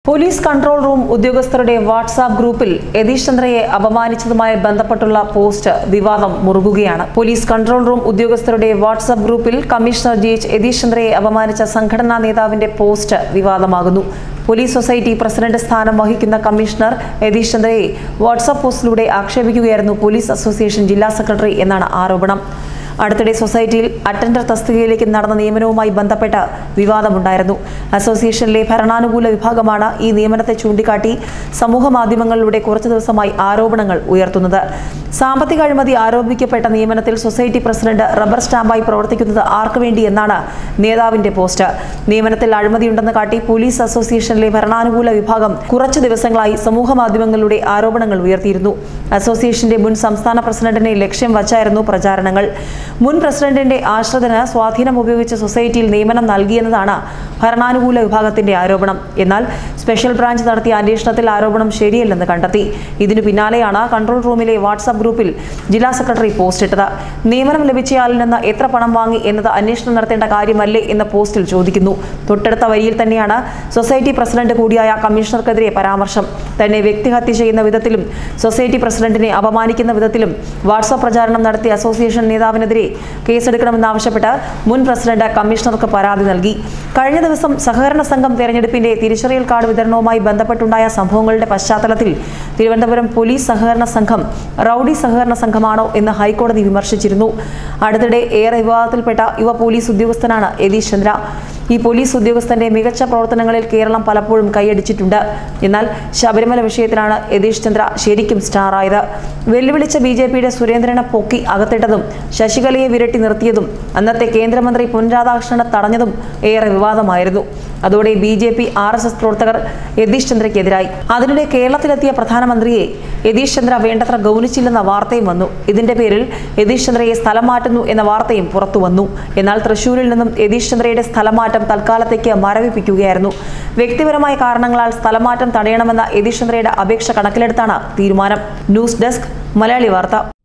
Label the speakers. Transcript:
Speaker 1: police control room ഉദ്യോഗസ്ഥരുടെ WhatsApp ഗ്രൂപ്പിൽ യതീഷ് ചന്ദ്രയെ അപമാനിച്ചതുമായി ബന്ധപ്പെട്ടുള്ള പോസ്റ്റ് വിവാദം മുറുകുകയാണ് പോലീസ് കൺട്രോൾ റൂം ഉദ്യോഗസ്ഥരുടെ വാട്സാപ്പ് ഗ്രൂപ്പിൽ കമ്മീഷണർ ജി എച്ച് യതീഷ് ചന്ദ്രയെ അപമാനിച്ച സംഘടനാ നേതാവിന്റെ പോസ്റ്റ് വിവാദമാകുന്നു പോലീസ് സൊസൈറ്റി പ്രസിഡന്റ് സ്ഥാനം വഹിക്കുന്ന കമ്മീഷണർ യതീഷ് ചന്ദ്രയെ വാട്സാപ്പ് പോസ്റ്റിലൂടെ ആക്ഷേപിക്കുകയായിരുന്നു പോലീസ് അസോസിയേഷൻ ജില്ലാ സെക്രട്ടറി എന്നാണ് ആരോപണം അടുത്തിടെ സൊസൈറ്റിയിൽ അറ്റൻഡർ തസ്തികയിലേക്ക് നടന്ന നിയമനവുമായി ബന്ധപ്പെട്ട വിവാദമുണ്ടായിരുന്നു അസോസിയേഷനിലെ ഭരണാനുകൂല വിഭാഗമാണ് ഈ നിയമനത്തെ ചൂണ്ടിക്കാട്ടി സമൂഹ മാധ്യമങ്ങളിലൂടെ കുറച്ചു ദിവസമായി ആരോപണങ്ങൾ ഉയർത്തുന്നത് സാമ്പത്തിക അഴിമതി ആരോപിക്കപ്പെട്ട നിയമനത്തിൽ സൊസൈറ്റി പ്രസിഡന്റ് റബ്ബർ സ്റ്റാമ്പായി പ്രവർത്തിക്കുന്നത് ആർക്കു വേണ്ടി എന്നാണ് നേതാവിന്റെ പോസ്റ്റ് നിയമനത്തിൽ അഴിമതിയുണ്ടെന്ന് കാട്ടി പോലീസ് അസോസിയേഷനിലെ ഭരണാനുകൂല വിഭാഗം കുറച്ചു ദിവസങ്ങളായി സമൂഹ മാധ്യമങ്ങളിലൂടെ ആരോപണങ്ങൾ ഉയർത്തിയിരുന്നു അസോസിയേഷന്റെ മുൻ സംസ്ഥാന പ്രസിഡന്റിനെ ലക്ഷ്യം വച്ചായിരുന്നു പ്രചാരണങ്ങൾ മുൻ പ്രസിഡന്റിന്റെ ആശ്രിതന് സ്വാധീനം ഉപയോഗിച്ച് സൊസൈറ്റിയിൽ നിയമനം നൽകിയെന്നതാണ് ഭരണാനുകൂല വിഭാഗത്തിന്റെ ആരോപണം എന്നാൽ സ്പെഷ്യൽ ബ്രാഞ്ച് നടത്തിയ അന്വേഷണത്തിൽ ആരോപണം ശരിയല്ലെന്ന് കണ്ടെത്തി ഇതിനു പിന്നാലെയാണ് കൺട്രോൾ റൂമിലെ വാട്സാപ്പ് ഗ്രൂപ്പിൽ ജില്ലാ സെക്രട്ടറി പോസ്റ്റ് ഇട്ടത് നിയമനം ലഭിച്ചയാളിൽ നിന്ന് എത്ര പണം വാങ്ങി എന്നത് അന്വേഷണം നടത്തേണ്ട കാര്യമല്ലേ എന്ന പോസ്റ്റിൽ ചോദിക്കുന്നു തൊട്ടടുത്ത വരിയിൽ തന്നെയാണ് സൊസൈറ്റി പ്രസിഡന്റ് കൂടിയായ കമ്മീഷണർക്കെതിരെ പരാമർശം തന്നെ വ്യക്തിഹത്യ ചെയ്യുന്ന വിധത്തിലും സൊസൈറ്റി പ്രസിഡന്റിനെ അപമാനിക്കുന്ന വിധത്തിലും വാട്സാപ്പ് പ്രചാരണം നടത്തിയ അസോസിയേഷൻ നേതാവിനെതിരെ കേസെടുക്കണമെന്നാവശ്യപ്പെട്ട് മുൻ പ്രസിഡന്റ് കമ്മീഷണർക്ക് പരാതി നൽകി കഴിഞ്ഞ ദിവസം സഹകരണ സംഘം തെരഞ്ഞെടുപ്പിന്റെ തിരിച്ചറിയൽ കാർഡ് വിതരണവുമായി ബന്ധപ്പെട്ടുണ്ടായ സംഭവങ്ങളുടെ പശ്ചാത്തലത്തിൽ തിരുവനന്തപുരം പോലീസ് സഹകരണ സംഘം റൌഡി സഹകരണ സംഘമാണോ എന്ന് ഹൈക്കോടതി വിമർശിച്ചിരുന്നു അടുത്തിടെ ഏറെ വിവാദത്തിൽപ്പെട്ട യുവ പോലീസ് ഉദ്യോഗസ്ഥനാണ് യതീഷ് ചന്ദ്ര ഈ പോലീസ് ഉദ്യോഗസ്ഥന്റെ മികച്ച പ്രവർത്തനങ്ങളിൽ കേരളം പലപ്പോഴും കൈയടിച്ചിട്ടുണ്ട് എന്നാൽ ശബരിമല വിഷയത്തിലാണ് യതീഷ് ചന്ദ്ര ശരിക്കും സ്റ്റാറായത് വെല്ലുവിളിച്ച ബി ജെ പിയുടെ സുരേന്ദ്രനെ പൊക്കി അകത്തിട്ടതും ശശികലയെ വിരട്ടി നിർത്തിയതും അന്നത്തെ കേന്ദ്രമന്ത്രി പൊൻ രാധാകൃഷ്ണനെ തടഞ്ഞതും ഏറെ വിവാദമായിരുന്നു അതോടെ B J P R S S പ്രവർത്തകർ യതീഷ് ചന്ദ്രയ്ക്കെതിരായി അതിനിടെ കേരളത്തിലെത്തിയ പ്രധാനമന്ത്രിയെ യതീഷ് ചന്ദ്ര വേണ്ടത്ര ഗൗനിച്ചില്ലെന്ന വാർത്തയും വന്നു ഇതിന്റെ പേരിൽ യതീഷ് ചന്ദ്രയെ സ്ഥലം മാറ്റുന്നു എന്ന വാർത്തയും പുറത്തു വന്നു എന്നാൽ തൃശൂരിൽ നിന്നും യതീഷ് ചന്ദ്രയുടെ സ്ഥലമാറ്റം തൽക്കാലത്തേക്ക് മരവിപ്പിക്കുകയായിരുന്നു വ്യക്തിപരമായ കാരണങ്ങളാൽ സ്ഥലമാറ്റം തടയണമെന്ന യതീഷ് ചന്ദ്രയുടെ അപേക്ഷ കണക്കിലെടുത്താണ് തീരുമാനം ന്യൂസ് ഡെസ്ക് മലയാളി വാർത്ത